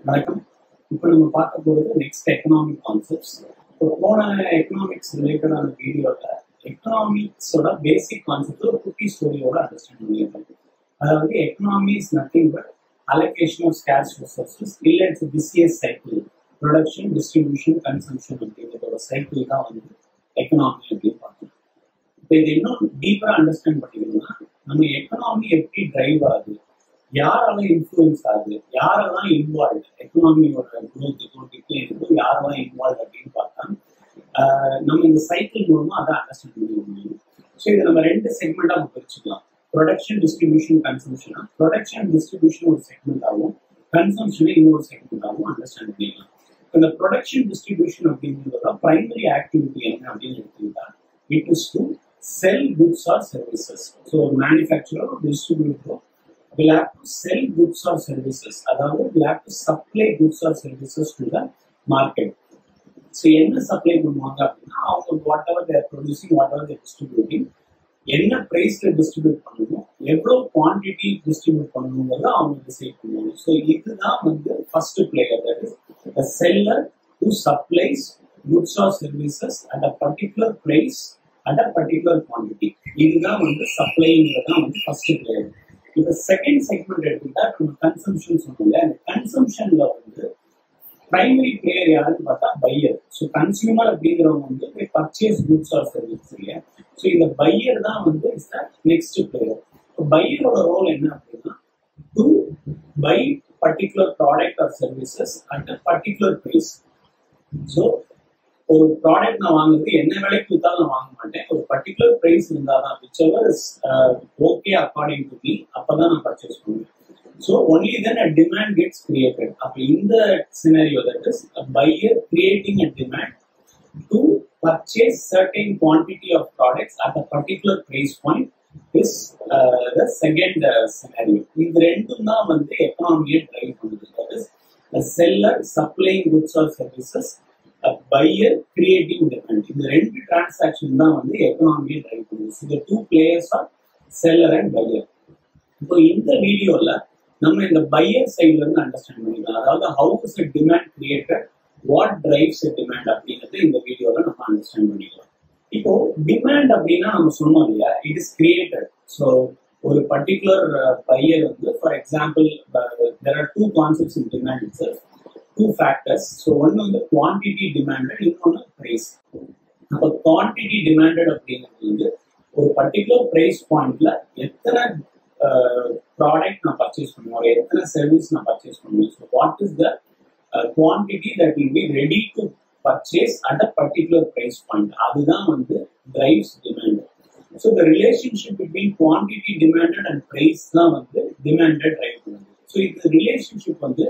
வணக்கம் இப்போ நம்ம பார்க்க போகிறது நெக்ஸ்ட் எக்கனாமிக் கான்செப்ட்ஸ் இப்போ போன எக்கனாமிக்ஸ் ரிலேட்டடான வீடியோவில் எக்கனாமிக்ஸோட பேசிக் கான்செப்ட் ஒரு குட்டி ஸ்டோரியோட அண்டர்ஸ்டாண்ட் பண்ணியிருக்கோம் அதாவது economy is nothing but allocation of scarce resources இல்லை it's PCS cycle production distribution consumption அப்படிங்கிறதோட சைக்கிள் தான் வந்து எக்கனாமி அப்படின்னு பார்க்கணும் இப்போ இது இன்னும் டீப்பராக அண்டர்ஸ்டாண்ட் பண்ணிக்கணும்னா நம்ம எக்கனாமி எப்படி டிரைவ் ஆகுது யாரால இன்ஃப்ளூயன்ஸ் ஆகுது யாரெல்லாம் இன்வால்வ் எக்கனாமியோட குரோத்துக்கும் டிக்ளைனுக்கும் யாரெல்லாம் இன்வால்வ் அப்படின்னு பார்த்தா ஆஹ் நம்ம இந்த சைக்கிள் மூலமா அதை அண்டர்ஸ்டாண்ட் பண்ண முடியும் ஸோ இதை நம்ம ரெண்டு செக்மெண்ட்டாக நம்ம பிரிச்சுக்கலாம் ப்ரொடக்ஷன் டிஸ்ட்ரிபியூஷன் கன்சம்ஷனா ப்ரொடக்ஷன் டிஸ்ட்ரிபியூஷன் ஒரு செக்மெண்ட் ஆகும் கன்சம்ஷனை இன்னொரு செக்மெண்ட் ஆகும் அண்டர்ஸ்டாண்ட் பண்ணிக்கலாம் இந்த ப்ரொடக்ஷன் டிஸ்ட்ரிபியூஷன் அப்படிங்கிறதோட பிரைமரி ஆக்டிவிட்டி என்ன அப்படின்னு எடுத்துக்கிட்டா it is to sell goods or services so manufacturer distributor will have to sell goods or services அதாவது will have to supply goods or services to the market so என்ன supply பண்ணுவாங்க அப்படின்னா அவங்க whatever they're producing whatever they're distributing என்ன ப்ரைஸ்ல distribute பண்ணணும் எவ்வளோ quantity distribute பண்ணணுங்கிறத அவங்க டிசைட் பண்ணுவாங்க ஸோ இதுதான் வந்து first player that is seller to supplies goods or services at a particular price at a particular quantity இதுதான் வந்து சப்ளைங்கிறது தான் வந்து ஃபர்ஸ்ட் பிளேயர் இப்போ செகண்ட் செக்மெண்ட் எடுத்துக்கிட்டா நம்ம கன்சம்ஷன் சொன்னோம்ல அந்த கன்சம்ஷன்ல வந்து பிரைமரி பிளேயர் யாருன்னு பார்த்தா பையர் ஸோ கன்சியூமர் அப்படிங்கிறவங்க வந்து போய் பர்ச்சேஸ் குட்ஸ் ஆர் சர்வீஸ் இல்லையா ஸோ இந்த பையர் தான் வந்து இஸ் த நெக்ஸ்ட் பிளேயர் இப்போ பையரோட ரோல் என்ன அப்படின்னா to buy particular product or services at a particular price so ஒரு ப்ராடக்ட் நான் வாங்குறது என்ன விலைக்கு வித்தாலும் நான் வாங்க மாட்டேன் ஒரு பர்டிகுலர் ப்ரைஸ் இருந்தால் தான் whichever is okay according to me அப்போ தான் நான் பர்ச்சேஸ் பண்ணுவேன் so only then a demand gets created அப்போ இந்த scenario that is buyer creating a demand to purchase certain quantity of products at a particular price point is the second scenario இது ரெண்டும் தான் வந்து எக்கனாமியை ட்ரைவ் பண்ணுது that is seller supplying goods or services buyer creating demand இந்த ரெண்டு transaction தான் வந்து எக்கனாமியை ட்ரைவ் பண்ணுது இந்த two players are seller and buyer இப்போ இந்த வீடியோல நம்ம இந்த பையர் சைட்ல இருந்து அண்டர்ஸ்டாண்ட் பண்ணிக்கலாம் அதாவது how is a demand created what drives a demand அப்படிங்கிறது இந்த வீடியோல நம்ம அண்டர்ஸ்டாண்ட் பண்ணிக்கலாம் இப்போ டிமாண்ட் அப்படின்னா நம்ம சொன்னோம் இல்லையா இட் இஸ் கிரியேட்டட் ஸோ ஒரு பர்டிகுலர் பையர் வந்து for example there are two concepts in demand itself two factors so ஒன்று வந்து குவான்டிட்டி டிமாண்டட் இன்னொன்று ப்ரைஸ் அப்போ குவான்டிட்டி டிமாண்டட் அப்படிங்கிறது வந்து ஒரு பர்டிகுலர் ப்ரைஸ் பாயிண்ட்ல எத்தனை ப்ராடக்ட் நான் பர்ச்சேஸ் பண்ணுவேன் எத்தனை சர்வீஸ் நான் பர்ச்சேஸ் பண்ணுவேன் so what is the quantity that will be ready to purchase at a particular price point அதுதான் வந்து drives demand so the relationship between quantity demanded and price தான் வந்து டிமாண்டட் ட்ரைவ் பண்ணுது so இந்த relationship வந்து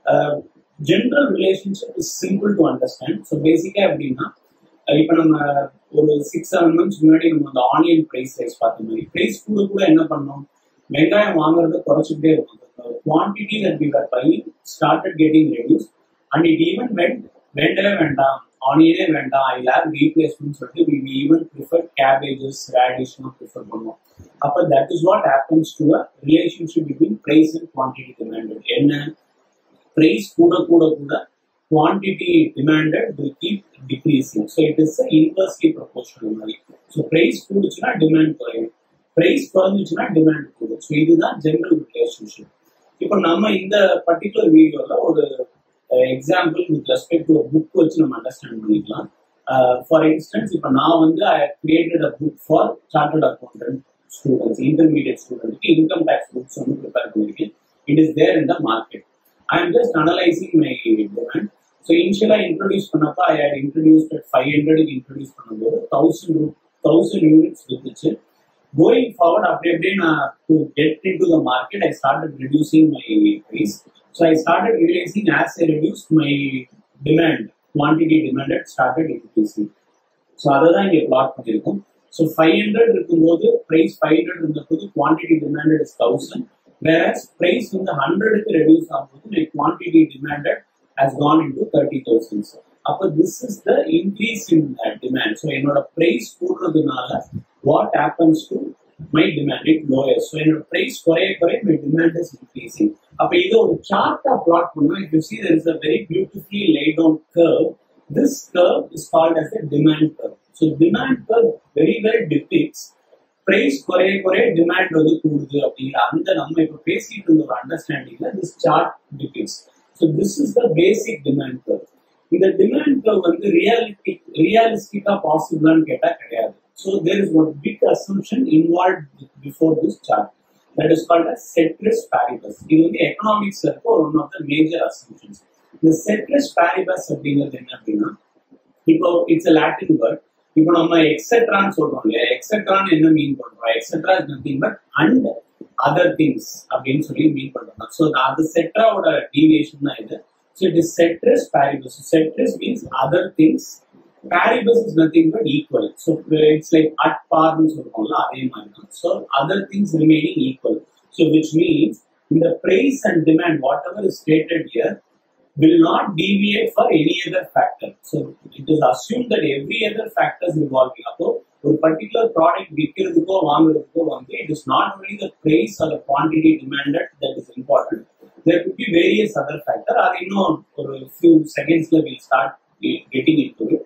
general relationship is simple to understand so பேசிக்காக எப்படின்னா இப்போ நம்ம ஒரு சிக்ஸ் செவன் மந்த்ஸ் முன்னாடி நம்ம அந்த ஆனியன் ப்ரைஸ் ரைஸ் பார்த்த மாதிரி ப்ரைஸ் கூட கூட என்ன பண்ணோம் வெங்காயம் வாங்குறத குறைச்சிக்கிட்டே இருக்கும் quantity that we are buy started getting reduce and it even went வேண்டவே வேண்டாம் ஆனியனே வேண்டாம் ஐ லேப் ரீப்ளேஸ்மெண்ட் சொல்லிட்டு வி ஈவன் ப்ரிஃபர் கேபேஜஸ் ரேடிஷ்லாம் ப்ரிஃபர் பண்ணுவோம் அப்போ that is what happens to a relationship between price and quantity demanded என்ன price கூட கூட கூட quantity demanded will keep decreasing so it is inversely proportional மாதிரி so price கூடுச்சுன்னா டிமாண்ட் குறையும் ப்ரைஸ் குறைஞ்சிச்சுன்னா டிமாண்ட் கூடும் ஸோ இதுதான் ஜென்ரல் ரிலேஷன்ஷிப் இப்போ நம்ம இந்த பர்டிகுலர் வீடியோவில் ஒரு example with respect to book வச்சு நம்ம அண்டர்ஸ்டாண்ட் பண்ணிக்கலாம் ஃபார் இன்ஸ்டன்ஸ் இப்போ நான் வந்து I created a book for chartered accountant students intermediate ஸ்டூடெண்ட்க்கு இன்கம் டேக்ஸ் புக்ஸ் வந்து ப்ரிப்பேர் பண்ணியிருக்கேன் it is there in the market I am just analysing my demand so இனிஷியலாக இன்ட்ரடியூஸ் பண்ணப்போ I had introduce at five ஹண்ட்ரடுக்கு introduce பண்ணும்போது thousand thousand units இருந்துச்சு going forward அப்படி அப்படியே நான் to get into the market I started reducing my price so I started realising as I reduce my demand quantity demanded started increasing so அதை தான் இங்கே plot பண்ணியிருக்கோம் so five hundred இருக்கும்போது price five hundred இருந்தபோது quantity demanded is thousand whereas price வந்து ஹண்ட்ரடுக்கு reduce ஆகும்போது my quantity demanded has gone into thirty thousand அப்போ this is the increase in demand so என்னோட price கூடுறதுனால what happens to my demand it lower so என்னோட price குறைய குறைய my demand is increasing அப்போ இது ஒரு சார்ட்டா பிளாட் பண்ணா if you see there is a very beautifully lay down curve this curve is called as a demand curve so demand curve very well depicts price குறைய குறைய demand வந்து கூடுது அப்படிங்கிற அந்த நம்ம இப்ப பேசிட்டு இருந்த ஒரு அண்டர்ஸ்டாண்டிங்ல this chart depicts so this is the basic demand curve இந்த டிமாண்ட் கர்வ் வந்து ரியாலிட்டி ரியாலிஸ்டிக்கா பாசிபிளான்னு கேட்டா கிடையாது so there is one big assumption involve before this chart that is called as ceteris paribus இது வந்து எக்கனாமிக்ஸ்ல இருக்க ஒரு one of the major assumptions இந்த செட்ரிஸ் பாரிபஸ் அப்படிங்கிறது என்ன அப்படின்னா இப்போ இட்ஸ் அ லாட்டின் வேர்ட் இப்போ நம்ம எக்ஸெட்ரான்னு சொல்றோம் இல்லையா எக்ஸெட்ரான்னு என்ன மீன் பண்றோம் etcetera is nothing but and other things அப்படின்னு சொல்லி மீன் பண்றோம் ஸோ அந்த செட்ராவோட டீவியேஷன் தான் இது so it is ceteris paribus ceteris means other things paribus is nothing but equal so it's like at பார்னு சொல்றோம்ல அதே மாதிரி தான் so other things remaining equal so which means இந்த price and demand whatever is stated here will not deviate for any other factor. So it is assumed that every other factor is involving. அப்போ ஒரு particular product விற்கிறதுக்கோ வாங்குறதுக்கோ வந்து it is not only the price or quantity demanded that is important there could be various other factor அது இன்னும் ஒரு few செகண்ட்ஸ்ல will start getting into it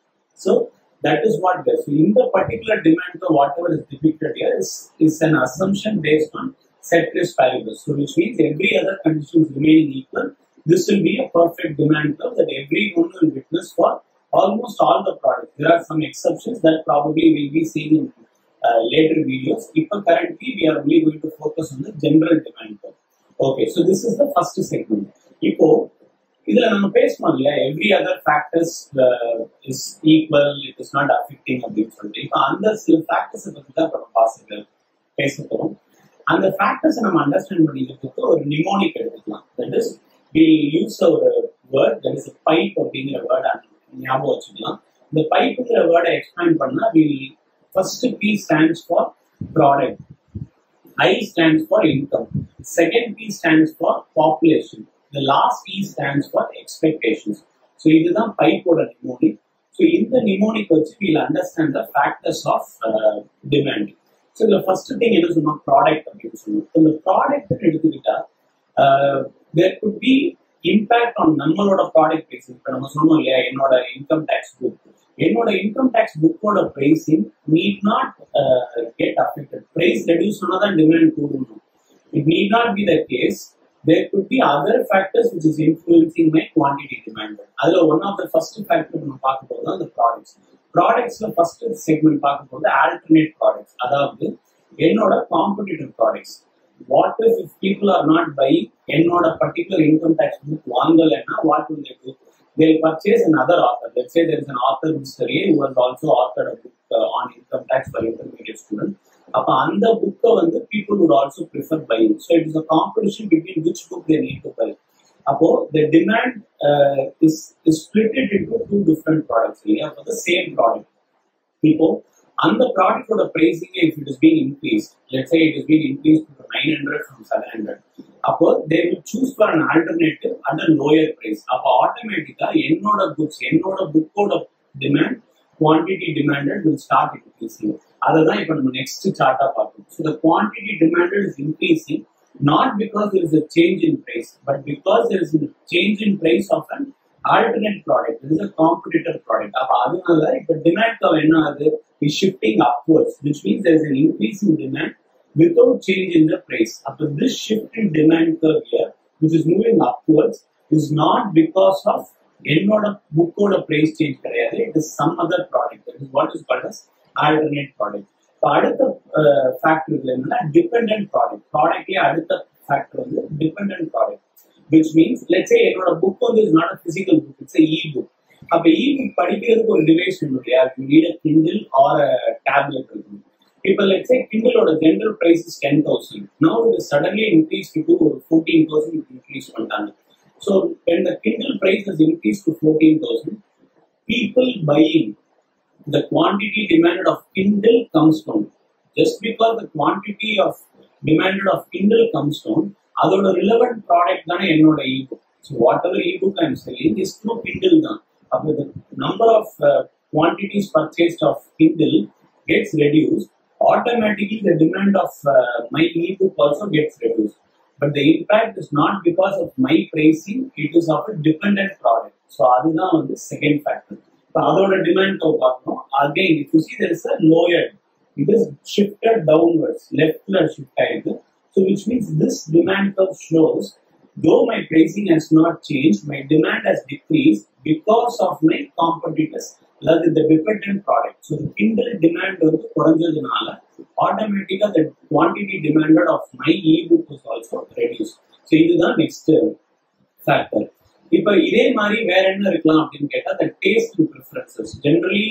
so that is what this. So in the particular demand curve, whatever is depicted here is, is an assumption based on set risk variables. So which means every other conditions remaining equal, this will be a perfect demand curve that everyone will witness for almost all the products. There are some exceptions that probably will be seen in uh, later videos. But currently, we are only going to focus on the general demand curve. Okay, so this is the first segment. இப்போ இதுல நம்ம பேசணும் இல்லையா every other factors is equal it is not affecting அப்படின்னு சொல்லிட்டு இப்போ அந்த சில ஃபேக்டர்ஸ் பத்தி தான் நம்ம பாசிக்க பேச போறோம் அந்த ஃபேக்டர்ஸ் நம்ம அண்டர்ஸ்டாண்ட் பண்ணிக்கிறதுக்கு ஒரு நிமோனிக் எடுத்துக்கலாம் தட் இஸ் வி யூஸ் ஒரு வேர்ட் தட் இஸ் பைப் அப்படிங்கிற வேர்டை ஞாபகம் வச்சுக்கலாம் இந்த பைப்புங்கிற வேர்டை எக்ஸ்பிளைன் பண்ணா we first P stands for product I stands for income. Second P stands for population. The last P stands for expectations. So இதுதான் பைப்போட நிமோனிக் ஸோ இந்த நிமோனிக் வச்சு we'll understand the factors of demand so இதில் first thing என்ன சொன்னோம் product அப்படின்னு சொன்னோம் இந்த ப்ராடக்ட் எடுத்துக்கிட்டா there could be impact on நம்மளோட ப்ராடக்ட் ப்ரைஸ் இப்போ நம்ம சொன்னோம் இல்லையா என்னோட இன்கம் டேக்ஸ் புக் என்னோட இன்கம் டேக்ஸ் புக்கோட pricing need not get affected price reduce பண்ணால் தான் டிமாண்ட் கூடணும் it need not be the case there could be other factors which is influencing my quantity demand. அதுல one of the first factor நம்ம பார்க்க போது தான் அந்த ப்ராடக்ட்ஸ் ப்ராடக்ட்ஸ்ல ஃபர்ஸ்ட் செக்மெண்ட் பார்க்க போது ஆல்டர்னேட் ப்ராடக்ட்ஸ் அதாவது என்னோட competitive products what if if people are not buy என்னோட பர்டிகுலர் இன்கம் டேக்ஸ் புக் வாங்கலைன்னா what will they do they will purchase another author. Let's say there is an author, Mr. A, who has also authored a book uh, on income tax for intermediate student. அப்போ அந்த புக்கை வந்து people would also prefer buying. So it is a competition between which book they need to buy. அப்போ the demand uh, is, is split it into two different products இல்லையா for the same product. இப்போ அந்த ப்ராடக்டோட pricing if it is been increase let's say it is been increase to nine hundred from seven hundred அப்போ they will choose for an alternative at lower price அப்போ ஆட்டோமேட்டிக்கா என்னோட books என்னோட புக்கோட demand quantity demanded will start increasing அதை தான் இப்போ நம்ம நெக்ஸ்ட் சார்ட்டா பார்க்கணும் ஸோ the quantity demanded is increasing not because there is a change in price but because there is a change in price of an alternate product it is a competitor product அப்ப அதனால இப்ப demand கவ் என்ன ஆகுது is shifting upwards which means there is an increase in demand without change in the price அப்ப this shift in demand curve here which is moving upwards is not because of என்னோட புக்கோட price change கிடையாது it is some other product it is what is called as alternate product இப்போ அடுத்த factor இதுல என்னன்னா depend product ப்ராடக்ட்லயே அடுத்த factor வந்து depend product which means let's என்னோட புக் வந்து is not a physical book it's e book அப்ப e book படிக்கிறதுக்கு ஒரு டிவைஸ் வேணும் இல்லையா need a Kindle or tablet இருக்கணும் இப்போ லெட்ஸ் கிண்டலோட general price is ten thousand now it suddenly increase to ஒரு ஃபோர்டீன் தௌசண்ட் இன்க்ரீஸ் பண்ணிட்டாங்க so when the Kindle price is increase to fourteen thousand people buying the quantity demanded of Kindle comes down. Just because the quantity of demanded of Kindle comes down, அதோட relevant product தானே என்னோட ebook so whatever ebook I'm selling is through Kindle தான் அப்போ the number of quantities purchased of Kindle gets reduce automatically the demand of uh, my ebook also gets reduced. But the impact is not because of my pricing, it is of a dependent product. So அதுதான் வந்து second factor. இப்போ அதோட demand பார்க்கணும் again if you see there is a lower it is shifted downwards leftல shift ஆயிருக்கு so which means this demand curve shows though my pricing has not changed my demand has decreased because of my competitors அதாவது இந்த dependent product so Kindle demand வந்து குறைஞ்சதுனால ஆட்டோமேட்டிக்கா the quantity demanded of my e book is also reduce so இதுதான் next factor இப்போ இதே மாதிரி வேற என்ன இருக்கலாம் அப்படின்னு கேட்டா the taste preferences generally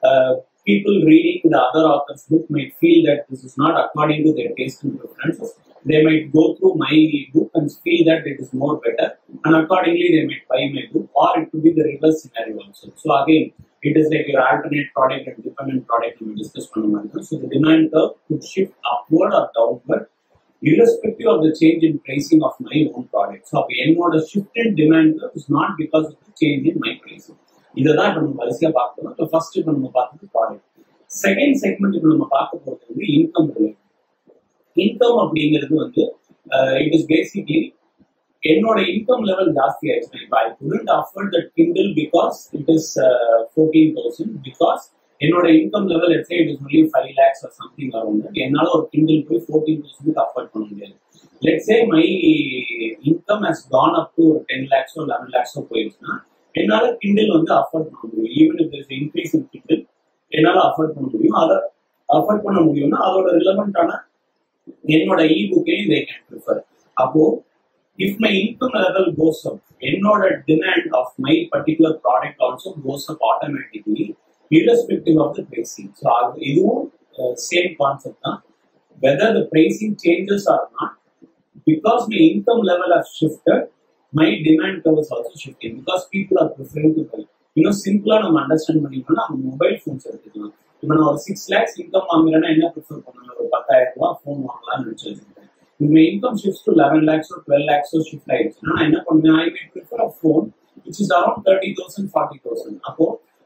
people reading the other author's book might feel that this is not according to their taste and preferences. They might go through my book and feel that it is more better, and accordingly they might buy my book, or it could be the reverse scenario also. So again, it is like your alternate product and dependent product we discussed பண்ண மாதிரி So the demand curve could shift upward or downward irrespective of the change in pricing of my own product. So அப்போ என்னோட shift in demand curve is not because of the change in my pricing. இதை தான் இப்போ நம்ம வரிசையாக பார்க்கணும் இப்போ first இப்போ நம்ம பார்த்தது ப்ராடக்ட் செகண்ட் செக்மெண்ட் இப்போ நம்ம பார்க்க போகிறது வந்து இன்கம் ரிலேட்டட் இன்கம் அப்படிங்கிறது வந்து இட் இஸ் பேசிக்லி என்னோட இன்கம் லெவல் ஜாஸ்தி ஆயிடுச்சு இப்போ I couldn't afford that Kindle because it is fourteen thousand because என்னோட இன்கம் லெவல் எட்ஸே it is only five lakhs or something வரும் என்னால ஒரு கிண்டில் போய் ஃபோர்டீன் தௌசண்ட்க்கு அஃபோர்ட் பண்ண முடியாது let's say my income has gone up to ஒரு டென் லேக்ஸோ லெவன் லேக்ஸோ போயிடுச்சுன்னா என்னால கிண்டில் வந்து அஃபோர்ட் பண்ண முடியும் even if is increase in Kindle என்னால அஃபோர்ட் பண்ண முடியும் அதை அஃபோர்ட் பண்ண முடியும்னா அதோட ரிலவெண்டான என்னோட இ புக்கையும் தே கேன் ப்ரிஃபர் அப்போ if my income level goes up என்னோட demand of my particular product also goes up automatically irrespective of the pricing. So இதுவும் சேம் கான்செப்ட் தான் whether the pricing changes or not because my income level has shifted my demand curve is also shifting because people are preferring to buy இன்னும் சிம்பிளா நம்ம understand பண்ணிக்கணும்னா நம்ம mobile phones எடுத்துக்கலாம் இப்போ நான் ஒரு சிக்ஸ் லேக்ஸ் இன்கம் வாங்குறேன்னா என்ன ப்ரிஃபர் பண்ணுவேன் ஒரு பத்தாயிரம் ரூபாய் ஃபோன் வாங்கலாம்னு நினச்சி வச்சுருக்கேன் இப்போ இன்கம் ஷிஃப்ட் டு லெவன் லேக்ஸோ டுவெல் லேக்ஸோ ஷிஃப்ட் ஆயிடுச்சுன்னா நான் என்ன பண்ணுவேன் I may prefer a phone which is around thirty thousand forty thousand அப்போ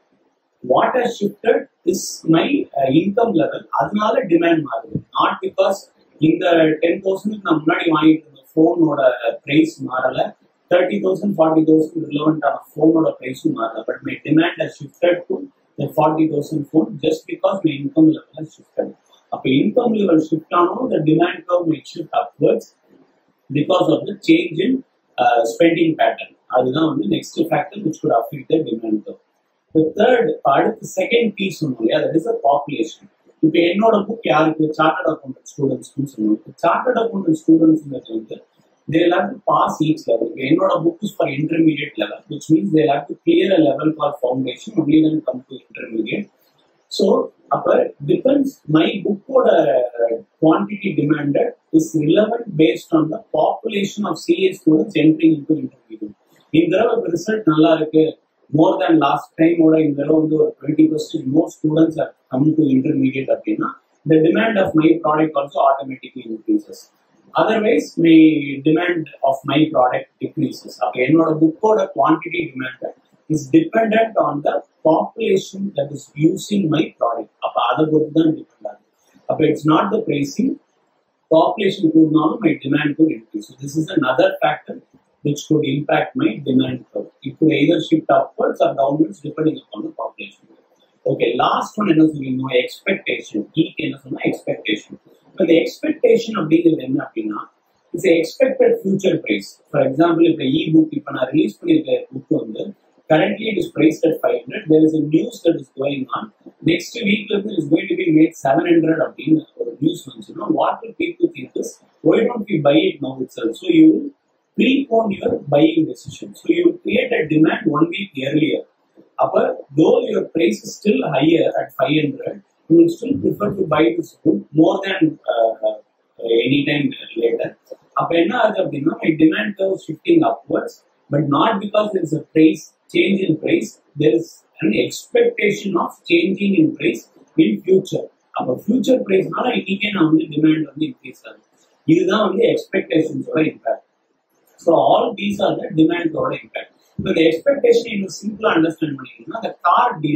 what has shifted is my income level அதனால டிமாண்ட் மாறுது நாட் பிகாஸ் இந்த டென் தௌசண்ட்க்கு நான் முன்னாடி வாங்கிட்டு இருந்த ஃபோனோட ப்ரைஸ் மாறல தேர்ட்டி தௌசண்ட் ஃபார்ட்டி தௌசண்ட் ரிலவெண்டான ஃபோனோட ப்ரைஸும் மாறல but my demand has shifted to the forty thousand phone just because my income level has shifted அப்போ இன்கம் லெவல் ஷிஃப்ட் ஆனாலும் the demand curve may shift upwards because of the change in spending pattern அதுதான் வந்து next factor which could affect the demand curve third அடுத்து second piece சொன்னோம் இல்லையா that is a population இப்போ என்னோட book யாருக்கு chartered accountant ஸ்டூடெண்ட்ஸ்னு சொல்லுவோம் சார்ட்டர்ட் அக்கௌண்டன்ட் ஸ்டூடெண்ட்ஸ் வந்து they will have to pass each level. என்னோட book is for intermediate level, which means they will have to clear a level called foundation, only then come to intermediate. So, அப்ப depends my book ஓட quantity demanded is relevant based on the population of CA students entering into intermediate. இந்த தடவை result நல்லா இருக்கு மோர் தேன் last டைமோட இந்த தடவை வந்து ஒரு twenty percent more students are come to intermediate அப்படின்னா the demand of my product also automatically increases. Otherwise, my demand of my product decreases. அப்போ என்னோட புக்கோட quantity demand is depend on the population that is using my product அப்போ அதை பொறுத்து தான் depend ஆகுது அப்போ it's not the pricing population கூடனாலும் my demand could increase. So this is another factor which could impact my demand curve. It could either shift upwards or downwards depending upon the population. Okay last one என்ன சொல்லியிருந்தோம் expectation ஈக்கு என்ன சொன்னா expectation இந்த expectation அப்படிங்கிறது என்ன அப்படின்னா it's expected future price for example இப்போ e book இப்போ நான் ரிலீஸ் பண்ணியிருக்க புக் வந்து currently it is price at five hundred there is news that is going on next வீக்ல இருந்து is going to be made seven hundred அப்படின்னு ஒரு news வந்துச்சுன்னா what will people think is why don't we buy it now it sell so you will prepone your buying decision. So you create a demand one week earlier. Upper, though your price is still higher at 500, you will still prefer to buy this good more than uh, any time later. அப்ப என்ன ஆகுது அப்படின்னா my demand curve shifting upwards, but not because there is a price change in price, there is an expectation of changing in price in future. அப்ப future priceனால இன்னைக்கே நான் வந்து demand வந்து increase ஆகுது இதுதான் வந்து எக்ஸ்பெக்டேஷன்ஸோட impact so all these are the டிமாண்டோட இம்பாக்ட் இப்போ இந்த எக்ஸ்பெக்டேஷன் இன்னும் சிம்பிளா அண்டர்ஸ்டாண்ட் பண்ணிக்கணும்னா அந்த கார் டீலர்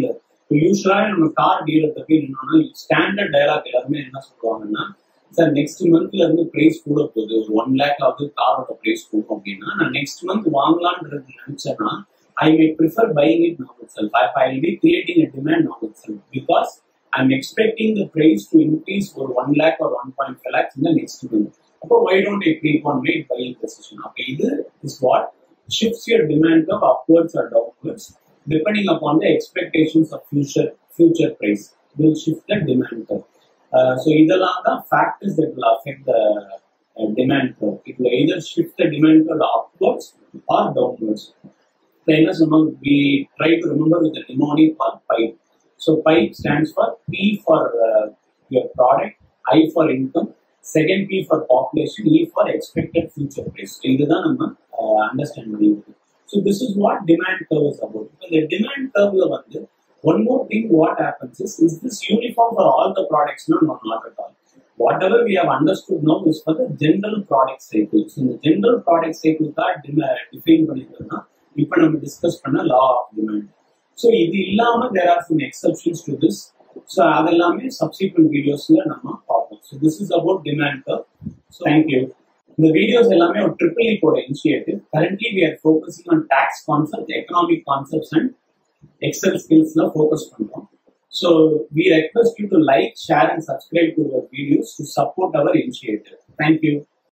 யூஸ்வலா நம்ம கார் டீலர்கிட்ட போய் நின்னோம்னா ஸ்டாண்டர்ட் டயலாக் எல்லாருமே என்ன சொல்லுவாங்கன்னா சார் நெக்ஸ்ட் மந்த்ல இருந்து பிரைஸ் கூட போகுது ஒரு ஒன் லேக் ஆகுது காரோட பிரைஸ் போகும் அப்படின்னா நான் நெக்ஸ்ட் மந்த் வாங்கலான்றது நினைச்சேன்னா I may prefer buying it now itself. I, I will be creating a demand now itself because I'm expecting the price to increase for 1 lakh or 1.5 lakhs in the next month. அப்போ why don't I creep on my buying position? அப்போ இது is what shifts your demand curve upwards or downwards depending upon the expectations of future future price will shift the demand curve. Uh, so இதெல்லாம் தான் factors that will affect the uh, demand curve. It will either shift the demand curve upwards or downwards. So என்ன சொன்னோம் we try to remember with the mnemonic for pipe. So pipe stands for P for uh, your product, I for income, second P for population, E for expected future price. So இதுதான் நம்ம understand பண்ணிக்கிறது so this is what demand curve is about இப்போ இந்த demand கர்வ்ல வந்து one more thing what happens is is this uniform for all the ப்ராடக்ட்ஸ்னா not not at all whatever we have understood now is for the general product cycle so இந்த general product cycle தான் define பண்ணியிருந்தோம்னா இப்போ நம்ம discuss பண்ண law of demand so இது இல்லாம there are some exceptions to this so அதெல்லாமே subsequent வீடியோஸ்ல நம்ம பார்ப்போம் so this is about demand curve so thank you இந்த வீடியோஸ் எல்லாமே ஒரு ட்ரிபிள் போட initiative currently we are focusing on tax concept economic concepts and Excel ஸ்கில்ஸ்ல ஃபோக்கஸ் பண்றோம் so we request you to like share and subscribe to your videos to support our initiative thank you